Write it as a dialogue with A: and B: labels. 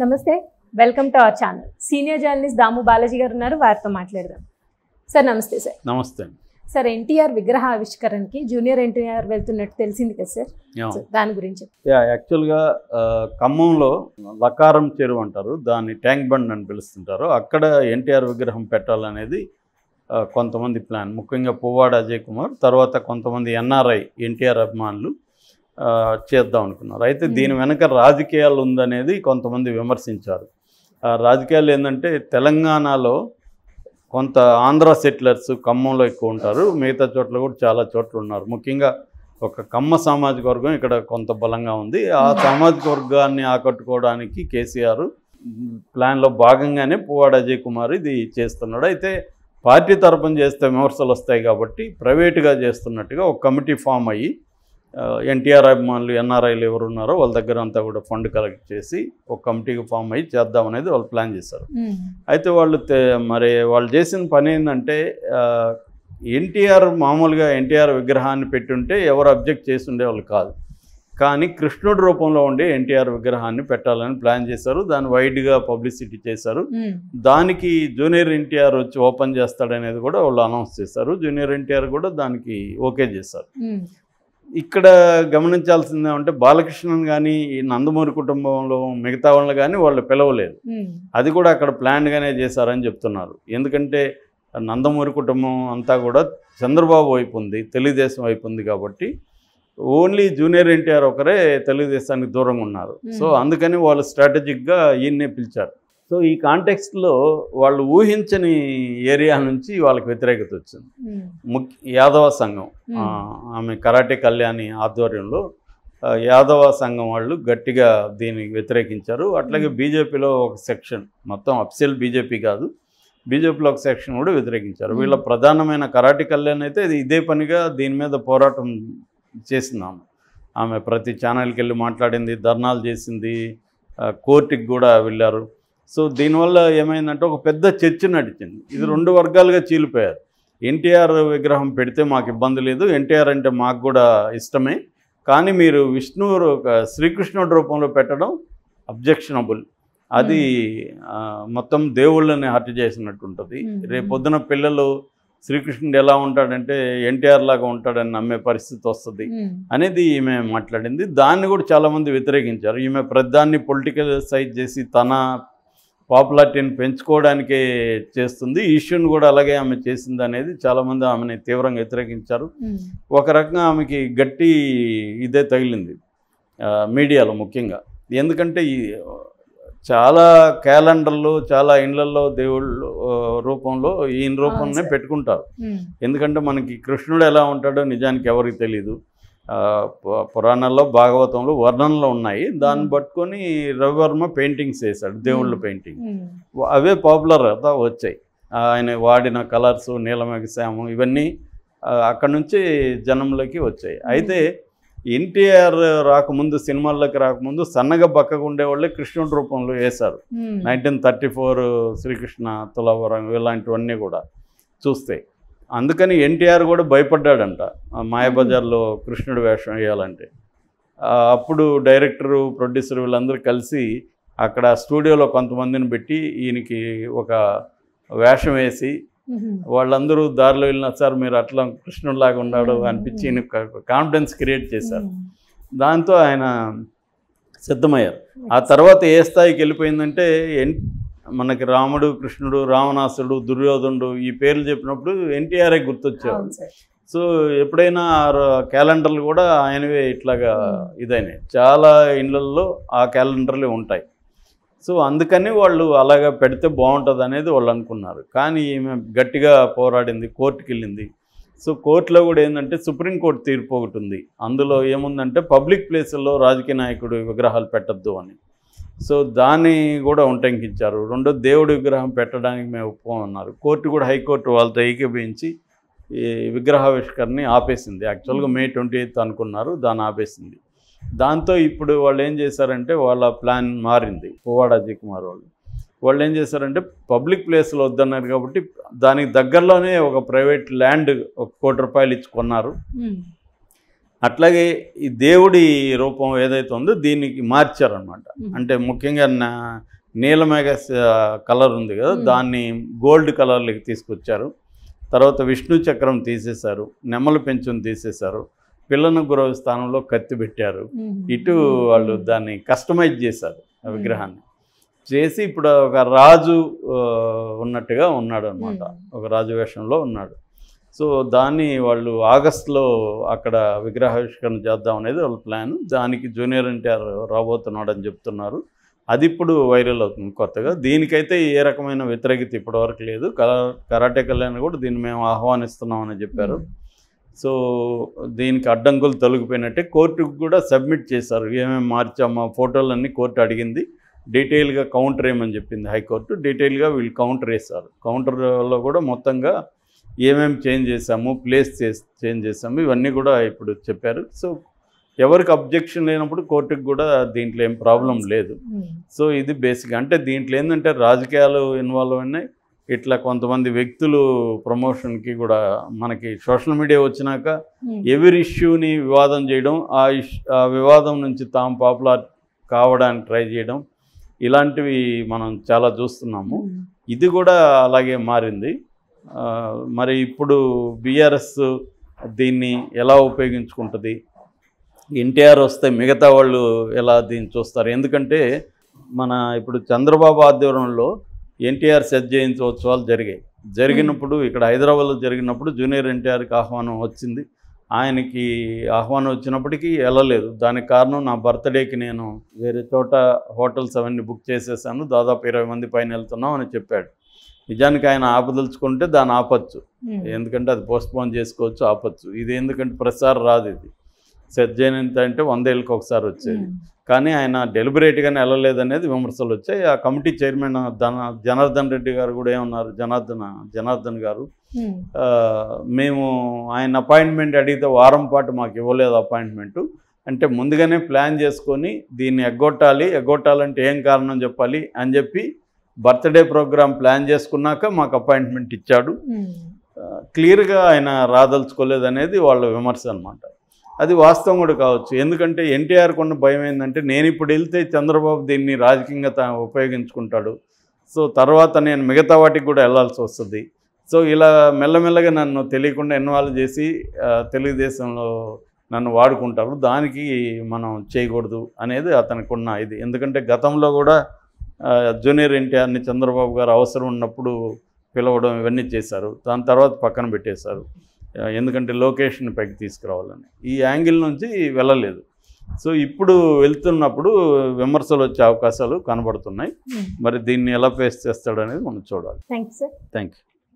A: నమస్తే welcome to our channel senior journalist Damu Balaji garu ఉన్నారు వారితో మాట్లాడదాం సార్ నమస్తే సార్
B: నమస్తే
A: సార్ ఎన్టీఆర్ విగ్రహ ఆవిష్కరణకి జూనియర్ ఎన్టీఆర్ వెళ్తున్నట్టు తెలిసింది కదా సార్
B: యా.
A: సో దాని గురించి
B: యా యాక్చువల్గా ఆ, ఖమ్మంలో లకారం చెరువు అంటారు దాన్ని ట్యాంక్ బండ్ అని పిలుస్తుంటారు అక్కడ ఎన్టీఆర్ విగ్రహం పెట్టాలనేది ఆ, కొంతమంది ప్లాన్ ముఖ్యంగా పువ్వాడ అజయ్ కుమార్ తర్వాత కొంతమంది ఎన్ఆర్ఐ ఎన్టీఆర్ అభిమానులు ఆ, చేద్దాం అనుకున్నారు అయితే దీని వెనక రాజకీయాలు ఉందనేది కొంతమంది విమర్శించారు ఆ రాజకీయాలు ఏంటంటే తెలంగాణలో కొంత ఆంధ్ర సెటిలర్స్ ఖమ్మంలో ఎక్కువ ఉంటారు మిగతా చోట్ల కూడా చాలా చోట్ల ఉన్నారు ముఖ్యంగా ఒక కమ్మ సామాజిక వర్గం ఇక్కడ కొంత బలంగా ఉంది ఆ సామాజిక వర్గాన్ని ఆకట్టుకోవడానికి కేసీఆర్ ప్లాన్లో భాగంగానే పువ్వాడ అజయ్ కుమార్ ఇది చేస్తున్నాడు అయితే పార్టీ తరపున చేస్తే విమర్శలు వస్తాయి కాబట్టి ప్రైవేటుగా చేస్తున్నట్టుగా ఒక కమిటీ ఫామ్ అయ్యి ఎన్టీఆర్ అభిమానులు ఎన్ఆర్ఐలు ఎవరు ఉన్నారో వాళ్ళ దగ్గర అంతా కూడా ఫండ్ కలెక్ట్ చేసి ఒక కమిటీకి ఫామ్ అయ్యి చేద్దాం అనేది వాళ్ళు ప్లాన్ చేశారు అయితే వాళ్ళు తె- మరి వాళ్ళు చేసిన పని ఏంటంటే ఎన్టీఆర్ మామూలుగా ఎన్టీఆర్ విగ్రహాన్ని పెట్టుంటే ఎవరు అబ్జెక్ట్ చేసి ఉండేవాళ్ళు కాదు కానీ కృష్ణుడి రూపంలో ఉండే ఎన్టీఆర్ విగ్రహాన్ని పెట్టాలని ప్లాన్ చేశారు దాన్ని వైడ్గా పబ్లిసిటీ చేశారు దానికి జూనియర్ ఎన్టీఆర్ వచ్చి ఓపెన్ చేస్తాడనేది కూడా వాళ్ళు అనౌన్స్ చేశారు జూనియర్ ఎన్టీఆర్ కూడా దానికి ఓకే చేశారు ఇక్కడ గమనించాల్సింది ఏమంటే బాలకృష్ణన్ కానీ ఈ నందమూరి కుటుంబంలో మిగతా వాళ్ళని కానీ వాళ్ళు పిలవలేదు అది కూడా అక్కడ ప్లాన్గానే చేశారని చెప్తున్నారు ఎందుకంటే నందమూరి కుటుంబం అంతా కూడా చంద్రబాబు వైపు ఉంది తెలుగుదేశం వైపు ఉంది కాబట్టి ఓన్లీ జూనియర్ ఎన్టీఆర్ ఒకరే తెలుగుదేశానికి దూరంగా ఉన్నారు సో
A: Hmm.
B: అందుకని వాళ్ళు స్ట్రాటజిక్గా ఈయన్నే పిలిచారు సో ఈ కాంటెక్స్ట్లో వాళ్ళు ఊహించని ఏరియా నుంచి వాళ్ళకి వ్యతిరేకత వచ్చింది ముఖ్య యాదవ సంఘం ఆ, ఆమె కరాటే కళ్యాణి ఆధ్వర్యంలో ఆ, యాదవ సంఘం వాళ్ళు గట్టిగా దీనికి వ్యతిరేకించారు అట్లాగే
A: మ్మ్.
B: బీజేపీలో ఒక సెక్షన్ మొత్తం అఫ్సిల్ బీజేపీ కాదు బీజేపీలో ఒక సెక్షన్ కూడా వ్యతిరేకించారు
A: మ్మ్.
B: వీళ్ళ ప్రధానమైన కరాటే కళ్యాణ్ అయితే ఇది ఇదే పనిగా దీని మీద పోరాటం చేసిందాము ఆమె ప్రతి ఛానల్కి వెళ్ళి మాట్లాడింది ధర్నాలు చేసింది ఆ, కోర్టుకి కూడా వెళ్ళారు సో దీనివల్ల ఏమైందంటే ఒక పెద్ద చర్చ నడిచింది ఇది
A: మ్మ్.
B: రెండు వర్గాలుగా చీలిపోయారు ఎన్టీఆర్ విగ్రహం పెడితే మాకు ఇబ్బంది లేదు ఎన్టీఆర్ అంటే మాకు కూడా ఇష్టమే కానీ మీరు విష్ణు ఒక శ్రీకృష్ణుడి రూపంలో పెట్టడం అబ్జెక్షనబుల్ అది ఆ, మొత్తం దేవుళ్ళని హత్య చేసినట్టు ఉంటుంది
A: మ్మ్.
B: రేపొద్దున పిల్లలు శ్రీకృష్ణుడు ఎలా ఉంటాడంటే ఎన్టీఆర్ లాగా ఉంటాడని నమ్మే పరిస్థితి వస్తుంది అనేది ఈమె మాట్లాడింది దాన్ని కూడా చాలామంది వ్యతిరేకించారు ఈమె ప్రధాన్ని పొలిటికల్ సైజ్ చేసి తన పాపులారిటీని పెంచుకోవడానికే చేస్తుంది ఇష్యూని కూడా అలాగే ఆమె చేసింది అనేది చాలామంది ఆమెని తీవ్రంగా వ్యతిరేకించారు ఒక రకంగా ఆమెకి గట్టి ఇదే తగిలింది ఆ, మీడియాలో ముఖ్యంగా ఎందుకంటే ఈ చాలా క్యాలెండర్లు చాలా ఇండ్లలో దేవుళ్ళు ఆ, రూపంలో ఈయన రూపంనే
A: సార్.
B: పెట్టుకుంటారు ఎందుకంటే మనకి కృష్ణుడు ఎలా ఉంటాడో నిజానికి ఎవరికి తెలియదు ఆ, పు- పురాణాల్లో భాగవతంలో వర్ణనలు ఉన్నాయి దాన్ని
A: మ్మ్.
B: పట్టుకొని రవివర్మ పెయింటింగ్స్ వేశాడు దేవుళ్ళ
A: మ్మ్.
B: పెయింటింగ్ అవే పాపులర్ అవుతా వచ్చాయి ఆయన వాడిన కలర్స్ నీలమేఘశ్యామం ఇవన్నీ ఆ, అక్కడి నుంచి జనంలోకి వచ్చాయి అయితే ఎన్టీఆర్ రాకముందు సినిమాల్లోకి రాకముందు సన్నగా బక్కగా ఉండేవాళ్ళే కృష్ణుడి రూపంలో వేశారు nineteen thirty four Sri Krishna Tulabharam ఇలాంటివన్నీ కూడా చూస్తే అందుకని ఎన్టీఆర్ కూడా భయపడ్డాడంట ఆ మాయాబజార్లో కృష్ణుడి వేషం వేయాలంటే ఆ, అప్పుడు డైరెక్టరు ప్రొడ్యూసర్ వీళ్ళందరూ కలిసి అక్కడ స్టూడియోలో కొంతమందిని పెట్టి ఈయనకి ఒక వేషం వేసి వాళ్ళందరూ దారిలో వెళ్ళిన సార్ మీరు అట్లా కృష్ణుడిలాగా ఉన్నాడు
A: మ్మ్.
B: అనిపించి ఈయన కాన్ఫిడెన్స్ క్రియేట్ చేశారు దాంతో ఆయన సిద్ధమయ్యారు ఆ తర్వాత ఏ స్థాయికి వెళ్ళిపోయిందంటే ఎన్ మనకి రాముడు కృష్ణుడు రావణాసుడు దుర్యోధనుడు ఈ పేర్లు చెప్పినప్పుడు ఎన్టీఆర్ఏ గుర్తొచ్చేవాడు సో ఎప్పుడైనా ఆ ర- క్యాలెండర్లు కూడా ఆయనవే ఇట్లాగా ఇదైనాయి చాలా ఇళ్ళల్లో ఆ క్యాలెండర్లే ఉంటాయి సో అందుకని వాళ్ళు అలాగా పెడితే బాగుంటుంది అనేది వాళ్ళు అనుకున్నారు కానీ ఈమె గట్టిగా పోరాడింది కోర్టుకి వెళ్ళింది సో కోర్టులో కూడా ఏంటంటే సుప్రీంకోర్టు తీర్పు ఒకటి ఉంది అందులో ఏముందంటే పబ్లిక్ ప్లేసుల్లో రాజకీయ నాయకుడు విగ్రహాలు పెట్టద్దు అని సో దాన్ని కూడా ఉంటంకించారు రెండో దేవుడి విగ్రహం పెట్టడానికి మేము ఒప్పుకోమన్నారు కోర్టు కూడా హైకోర్టు వాళ్ళతో ఏకీభవించి ఈ విగ్రహావిష్కరణని ఆపేసింది యాక్చువల్గా మే ట్వంటీ ఎయిత్ అనుకున్నారు దాన్ని ఆపేసింది దాంతో ఇప్పుడు వాళ్ళు ఏం చేశారంటే వాళ్ళ ప్లాన్ మారింది పువ్వాడ అజయ్ కుమార్ వాళ్ళు వాళ్ళు ఏం చేశారంటే పబ్లిక్ ప్లేస్లో వద్దన్నారు కాబట్టి దానికి దగ్గరలోనే ఒక ప్రైవేట్ ల్యాండ్ ఒక కోటి రూపాయలు ఇచ్చి కొన్నారు అట్లాగే ఈ దేవుడి రూపం ఏదైతే ఉందో దీనికి మార్చారనమాట
A: మ్మ్.
B: అంటే ముఖ్యంగా నా నీలమేఘ కలర్ ఉంది కదా
A: మ్మ్.
B: దాన్ని గోల్డ్ కలర్లోకి తీసుకొచ్చారు తర్వాత విష్ణు చక్రం తీసేశారు నెమల పెంచుని తీసేశారు పిల్లన గురవ స్థానంలో కత్తి పెట్టారు
A: మ్మ్.
B: ఇటు వాళ్ళు దాన్ని కస్టమైజ్ చేశారు ఆ విగ్రహాన్ని చేసి ఇప్పుడు ఒక రాజు ఆ, ఉన్నట్టుగా ఉన్నాడు అనమాట
A: మ్మ్.
B: ఒక రాజు వేషంలో ఉన్నాడు సో దాన్ని వాళ్ళు ఆగస్టులో అక్కడ విగ్రహావిష్కరణ చేద్దాం అనేది వాళ్ళ ప్లాన్ దానికి జూనియర్ ఎన్టీఆర్ రాబోతున్నాడు అని చెప్తున్నారు అది ఇప్పుడు వైరల్ అవుతుంది కొత్తగా దీనికైతే ఏ రకమైన వ్యతిరేకత ఇప్పటివరకు లేదు కరా- కరాటే కళ్యాణ్ కూడా దీన్ని మేము ఆహ్వానిస్తున్నామని చెప్పారు సో దీనికి అడ్డంకులు తొలగిపోయినట్టే కోర్టుకు కూడా సబ్మిట్ చేశారు ఏమేమి మార్చామా ఫోటోలన్నీ కోర్టు అడిగింది డీటెయిల్గా కౌంటర్ వేయమని చెప్పింది హైకోర్టు డీటెయిల్గా వీళ్ళు కౌంటర్ వేశారు కౌంటర్లో కూడా మొత్తంగా ఏమేమి చేంజ్ చేసాము ప్లేస్ చేంజ్ చేసాము ఇవన్నీ కూడా ఇప్పుడు చెప్పారు సో ఎవరికి అబ్జెక్షన్ లేనప్పుడు కోర్టుకు కూడా దీంట్లో ఏం ప్రాబ్లం లేదు
A: మ్మ్.
B: సో ఇది బేసిక్ అంటే దీంట్లో ఏంటంటే రాజకీయాలు ఇన్వాల్వ్ అయినాయి ఇట్లా కొంతమంది వ్యక్తులు ప్రమోషన్కి కూడా మనకి సోషల్ మీడియా వచ్చినాక
A: మ్మ్.
B: ఎవరి ఇష్యూని వివాదం చేయడం ఆ ఇష్ ఆ వివాదం నుంచి తాము పాపులర్ కావడానికి ట్రై చేయడం ఇలాంటివి మనం చాలా చూస్తున్నాము
A: మ్మ్.
B: ఇది కూడా అలాగే మారింది ఆ, మరి ఇప్పుడు బీఆర్ఎస్ దీన్ని ఎలా ఉపయోగించుకుంటుంది ఎన్టీఆర్ వస్తే మిగతా వాళ్ళు ఎలా దీన్ని చూస్తారు ఎందుకంటే మన ఇప్పుడు చంద్రబాబు ఆధ్వర్యంలో ఎన్టీఆర్ సెట్ జయంతి ఉత్సవాలు జరిగాయి జరిగినప్పుడు ఇక్కడ హైదరాబాద్లో జరిగినప్పుడు జూనియర్ ఎన్టీఆర్కి ఆహ్వానం వచ్చింది ఆయనకి ఆహ్వానం వచ్చినప్పటికీ వెళ్ళలేదు దానికి కారణం నా బర్త్డేకి నేను వేరే చోట హోటల్స్ అవన్నీ బుక్ చేసేసాను దాదాపు ఇరవై మంది పైన వెళ్తున్నాం అని చెప్పాడు నిజానికి ఆయన ఆపదలుచుకుంటే దాన్ని ఆపచ్చు
A: మ్మ్.
B: ఎందుకంటే అది పోస్ట్పోన్ చేసుకోవచ్చు ఆపచ్చు ఇది ఎందుకంటే ప్రసారం రాదు ఇది సెట్ జయంతి అంటే వందేళ్ళకి ఒకసారి వచ్చేది
A: మ్మ్.
B: కానీ ఆయన డెలిబరేట్గానే వెళ్ళలేదనేది విమర్శలు వచ్చాయి ఆ కమిటీ చైర్మన్ ధన జనార్దన్ రెడ్డి గారు కూడా ఏమన్నారు జనార్దన జనార్దన్ గారు
A: మ్మ్.
B: ఆ, మేము ఆయన అపాయింట్మెంట్ అడిగితే వారం పాటు మాకు ఇవ్వలేదు అపాయింట్మెంటు అంటే ముందుగానే ప్లాన్ చేసుకొని దీన్ని ఎగ్గొట్టాలి ఎగ్గొట్టాలంటే ఏం కారణం చెప్పాలి అని చెప్పి బర్త్డే ప్రోగ్రామ్ ప్లాన్ చేసుకున్నాక మాకు అపాయింట్మెంట్ ఇచ్చాడు
A: మ్మ్.
B: క్లియర్గా ఆయన రాదలుచుకోలేదు అనేది వాళ్ళ విమర్శ అనమాట అది వాస్తవం కూడా కావచ్చు ఎందుకంటే ఎన్టీఆర్ కొన్న భయం ఏంటంటే నేను ఇప్పుడు వెళ్తే చంద్రబాబు దీన్ని రాజకీయంగా తా ఉపయోగించుకుంటాడు సో తర్వాత నేను మిగతా వాటికి కూడా వెళ్ళాల్సి వస్తుంది సో ఇలా మెల్లమెల్లగా నన్ను తెలియకుండా ఇన్వాల్వ్ చేసి ఆ, తెలుగుదేశంలో నన్ను వాడుకుంటారు దానికి మనం చేయకూడదు అనేది అతనికి ఉన్న ఇది ఎందుకంటే గతంలో కూడా ఆ, జూనియర్ ఎన్టీఆర్ని చంద్రబాబు గారు అవసరం ఉన్నప్పుడు పిలవడం ఇవన్నీ చేశారు దాని తర్వాత పక్కన పెట్టేశారు ఆ, ఎందుకంటే లొకేషన్ పైకి తీసుకురావాలని ఈ యాంగిల్ నుంచి వెళ్ళలేదు సో ఇప్పుడు వెళ్తున్నప్పుడు విమర్శలు వచ్చే అవకాశాలు కనబడుతున్నాయి
A: మ్మ్.
B: మరి దీన్ని ఎలా ఫేస్ చేస్తాడు అనేది మనం చూడాలి
A: thank you sir
B: thank you